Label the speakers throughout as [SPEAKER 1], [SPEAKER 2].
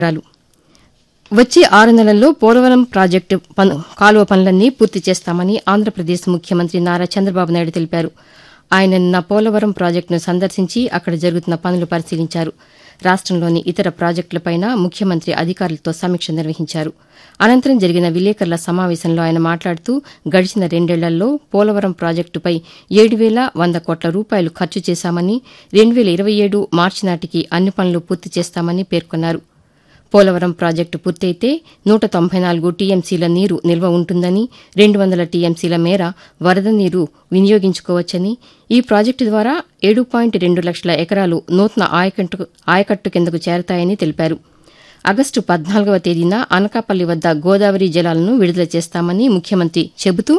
[SPEAKER 1] వివరాలు వచ్చే ఆరు నెలల్లో పోలవరం ప్రాజెక్టు పను కాలువ పనులన్నీ పూర్తి చేస్తామని ఆంధ్రప్రదేశ్ ముఖ్యమంత్రి నారా చంద్రబాబు నాయుడు తెలిపారు ఆయన నిన్న పోలవరం ప్రాజెక్టును సందర్శించి అక్కడ జరుగుతున్న పనులు పరిశీలించారు రాష్టంలోని ఇతర ప్రాజెక్టులపైన ముఖ్యమంత్రి అధికారులతో సమీక్ష నిర్వహించారు అనంతరం జరిగిన విలేకరుల సమావేశంలో ఆయన మాట్లాడుతూ గడిచిన రెండేళ్లలో పోలవరం ప్రాజెక్టుపై ఏడు వేల వంద కోట్ల రూపాయలు ఖర్చు చేశామని రెండు వేల ఇరవై ఏడు మార్చి నాటికి అన్ని పనులు పూర్తి చేస్తామని పేర్కొన్నారు పోలవరం ప్రాజెక్టు పూర్తయితే నూట తొంభై నాలుగు టీఎంసీల నీరు నిల్వ ఉంటుందని రెండు వందల టీఎంసీల మేర వరద నీరు వినియోగించుకోవచ్చని ఈ ప్రాజెక్టు ద్వారా ఏడు పాయింట్ రెండు లక్షల ఎకరాలు నూతన ఆయకట్టు ఆయకట్టు కిందకు చేరతాయని తెలిపారు ఆగస్టు పద్నాలుగవ తేదీన అనకాపల్లి వద్ద గోదావరి జలాలను విడుదల చేస్తామని ముఖ్యమంత్రి చెబుతూ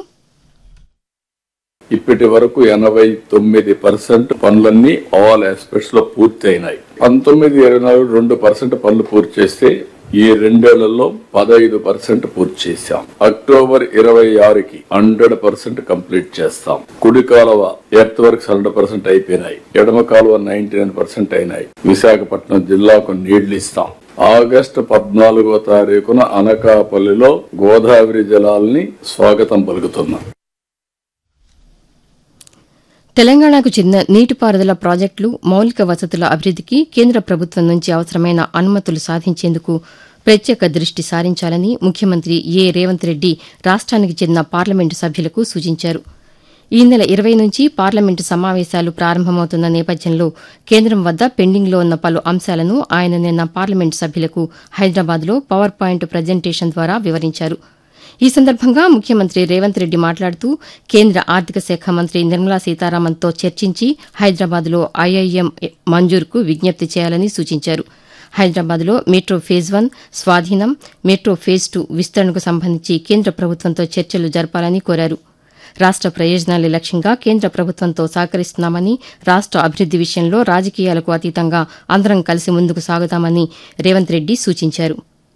[SPEAKER 2] ఇప్పటి వరకు ఎనభై తొమ్మిది పర్సెంట్ పనులన్నీ ఆల్ ఆస్పెక్ట్స్ లో పూర్తి అయినాయి పంతొమ్మిది ఇరవై నాలుగు రెండు పర్సెంట్ పనులు పూర్తి చేస్తే ఈ రెండేళ్లలో పదహైదు పర్సెంట్ పూర్తి చేశాం అక్టోబర్ ఇరవై ఆరుకి హండ్రెడ్ పర్సెంట్ కంప్లీట్ చేస్తాం కుడి కాలువ ఎర్త్ వర్క్స్ హండ్రెడ్ పర్సెంట్ అయిపోయినాయి ఎడమ కాలువ నైన్టీ నైన్ పర్సెంట్ అయినాయి విశాఖపట్నం జిల్లాకు నీళ్లు ఇస్తాం ఆగస్టు పద్నాలుగో తారీఖున అనకాపల్లిలో గోదావరి జలాల్ని స్వాగతం పలుకుతున్నాం
[SPEAKER 1] తెలంగాణకు చెందిన నీటిపారుదల ప్రాజెక్టులు మౌలిక వసతుల అభివృద్దికి కేంద్ర ప్రభుత్వం నుంచి అవసరమైన అనుమతులు సాధించేందుకు ప్రత్యేక దృష్టి సారించాలని ముఖ్యమంత్రి ఏ రేవంత్ రెడ్డి రాష్ట్రానికి చెందిన పార్లమెంటు సభ్యులకు సూచించారు ఈ నెల ఇరవై నుంచి పార్లమెంటు సమావేశాలు ప్రారంభమవుతున్న నేపథ్యంలో కేంద్రం వద్ద పెండింగ్లో ఉన్న పలు అంశాలను ఆయన నిన్న పార్లమెంటు సభ్యులకు హైదరాబాద్లో పవర్ పాయింట్ ప్రజెంటేషన్ ద్వారా వివరించారు ఈ సందర్భంగా ముఖ్యమంత్రి రేవంత్ రెడ్డి మాట్లాడుతూ కేంద్ర ఆర్థిక శాఖ మంత్రి నిర్మలా సీతారామన్తో చర్చించి హైదరాబాద్లో ఐఐఎం మంజూరుకు విజ్ఞప్తి చేయాలని సూచించారు హైదరాబాద్లో మెట్రో ఫేజ్ వన్ స్వాధీనం మెట్రో ఫేజ్ టూ విస్తరణకు సంబంధించి కేంద్ర ప్రభుత్వంతో చర్చలు జరపాలని కోరారు రాష్ట ప్రయోజనాలే లక్ష్యంగా కేంద్ర ప్రభుత్వంతో సహకరిస్తున్నామని రాష్ట అభివృద్ది విషయంలో రాజకీయాలకు అతీతంగా అందరం కలిసి ముందుకు సాగుతామని రేవంత్ రెడ్డి సూచించారు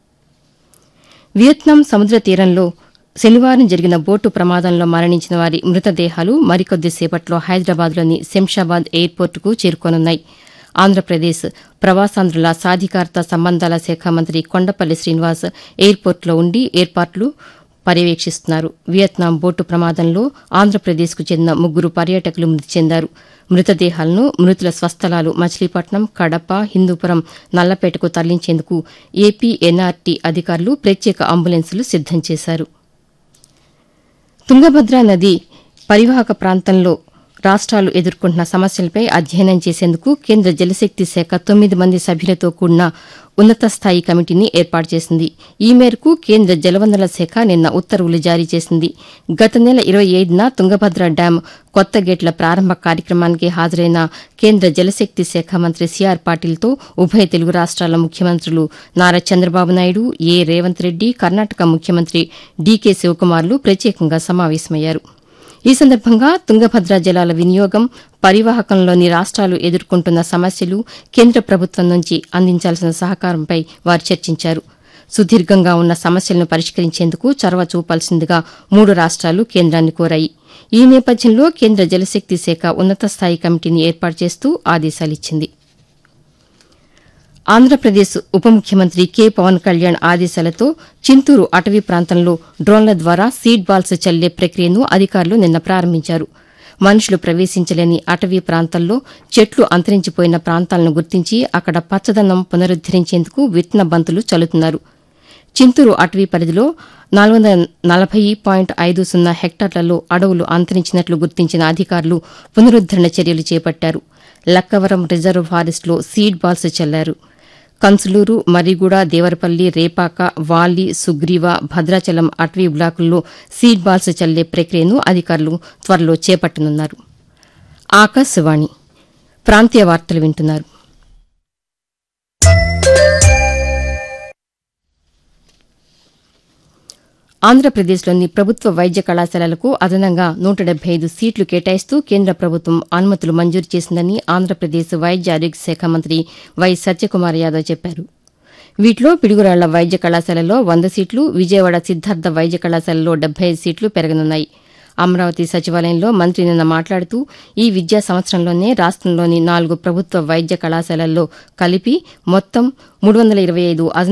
[SPEAKER 1] వియత్నాం సముద్ర తీరంలో శనివారం జరిగిన బోటు ప్రమాదంలో మరణించిన వారి మృతదేహాలు మరికొద్ది సేపట్లో హైదరాబాద్లోని శంషాబాద్ ఎయిర్పోర్టుకు చేరుకోనున్నాయి ఆంధ్రప్రదేశ్ ప్రవాసాంధ్రుల సాధికారత సంబంధాల శాఖ మంత్రి కొండపల్లి శ్రీనివాస్ ఎయిర్పోర్టులో ఉండి ఏర్పాట్లు పర్యవేక్షిస్తున్నారు వియత్నాం బోటు ప్రమాదంలో ఆంధ్రప్రదేశ్కు చెందిన ముగ్గురు పర్యాటకులు మృతి చెందారు మృతదేహాలను మృతుల స్వస్థలాలు మచిలీపట్నం కడప హిందూపురం నల్లపేటకు తరలించేందుకు ఏపీ ఎన్ఆర్టీ అధికారులు ప్రత్యేక అంబులెన్సులు సిద్దం చేశారు తుంగభద్ర నది పరివాహక ప్రాంతంలో రాష్ట్రాలు ఎదుర్కొంటున్న సమస్యలపై అధ్యయనం చేసేందుకు కేంద్ర జలశక్తి శాఖ తొమ్మిది మంది సభ్యులతో కూడిన ఉన్నత స్థాయి కమిటీని ఏర్పాటు చేసింది ఈ మేరకు కేంద్ర జలవనరుల శాఖ నిన్న ఉత్తర్వులు జారీ చేసింది గత నెల ఇరవై ఐదున తుంగభద్ర డ్యాం కొత్త గేట్ల ప్రారంభ కార్యక్రమానికి హాజరైన కేంద్ర జలశక్తి శాఖ మంత్రి సిఆర్ పాటిల్తో ఉభయ తెలుగు రాష్ట్రాల ముఖ్యమంత్రులు నారా చంద్రబాబు నాయుడు ఏ రేవంత్ రెడ్డి కర్ణాటక ముఖ్యమంత్రి డీకే శివకుమార్లు ప్రత్యేకంగా సమావేశమయ్యారు ఈ సందర్భంగా తుంగభద్ర జలాల వినియోగం పరివాహకంలోని రాష్ట్రాలు ఎదుర్కొంటున్న సమస్యలు కేంద్ర ప్రభుత్వం నుంచి అందించాల్సిన సహకారంపై వారు చర్చించారు సుదీర్ఘంగా ఉన్న సమస్యలను పరిష్కరించేందుకు చొరవ చూపాల్సిందిగా మూడు రాష్ట్రాలు కేంద్రాన్ని కోరాయి ఈ నేపథ్యంలో కేంద్ర జలశక్తి శాఖ ఉన్నత స్థాయి కమిటీని ఏర్పాటు చేస్తూ ఆదేశాలిచ్చింది ఆంధ్రప్రదేశ్ ఉప ముఖ్యమంత్రి కె పవన్ కళ్యాణ్ ఆదేశాలతో చింతూరు అటవీ ప్రాంతంలో డ్రోన్ల ద్వారా సీడ్ బాల్స్ చల్లే ప్రక్రియను అధికారులు నిన్న ప్రారంభించారు మనుషులు ప్రవేశించలేని అటవీ ప్రాంతాల్లో చెట్లు అంతరించిపోయిన ప్రాంతాలను గుర్తించి అక్కడ పచ్చదనం పునరుద్దరించేందుకు విత్తన బంతులు చల్లుతున్నారు చింతూరు అటవీ పరిధిలో నాలుగు వందల నలభై పాయింట్ ఐదు సున్నా హెక్టార్లలో అడవులు అంతరించినట్లు గుర్తించిన అధికారులు పునరుద్దరణ చర్యలు చేపట్టారు లక్కవరం రిజర్వ్ ఫారెస్ట్లో సీడ్ బాల్స్ చల్లారు కంసులూరు మరిగూడ దేవరపల్లి రేపాక వాలి సుగ్రీవ భద్రాచలం అటవీ బ్లాకుల్లో సీడ్ బాల్స్ చల్లే ప్రక్రియను అధికారులు త్వరలో చేపట్టనున్నారు ఆకాశవాణి ప్రాంతీయ వార్తలు వింటున్నారు ఆంధ్రప్రదేశ్లోని ప్రభుత్వ వైద్య కళాశాలలకు అదనంగా నూట డెబ్బై ఐదు సీట్లు కేటాయిస్తూ కేంద్ర ప్రభుత్వం అనుమతులు మంజూరు చేసిందని ఆంధ్రప్రదేశ్ వైద్య ఆరోగ్య శాఖ మంత్రి వై సత్యకుమార్ యాదవ్ చెప్పారు వీటిలో పిడుగురాళ్ల వైద్య కళాశాలలో వంద సీట్లు విజయవాడ సిద్దార్థ వైద్య కళాశాలలో డెబ్బై ఐదు సీట్లు పెరగనున్నాయి అమరావతి సచివాలయంలో మంత్రి నిన్న మాట్లాడుతూ ఈ విద్యా సంవత్సరంలోనే రాష్టంలోని నాలుగు ప్రభుత్వ వైద్య కళాశాలల్లో కలిపి మొత్తం మూడు వందల ఇరవై ఐదు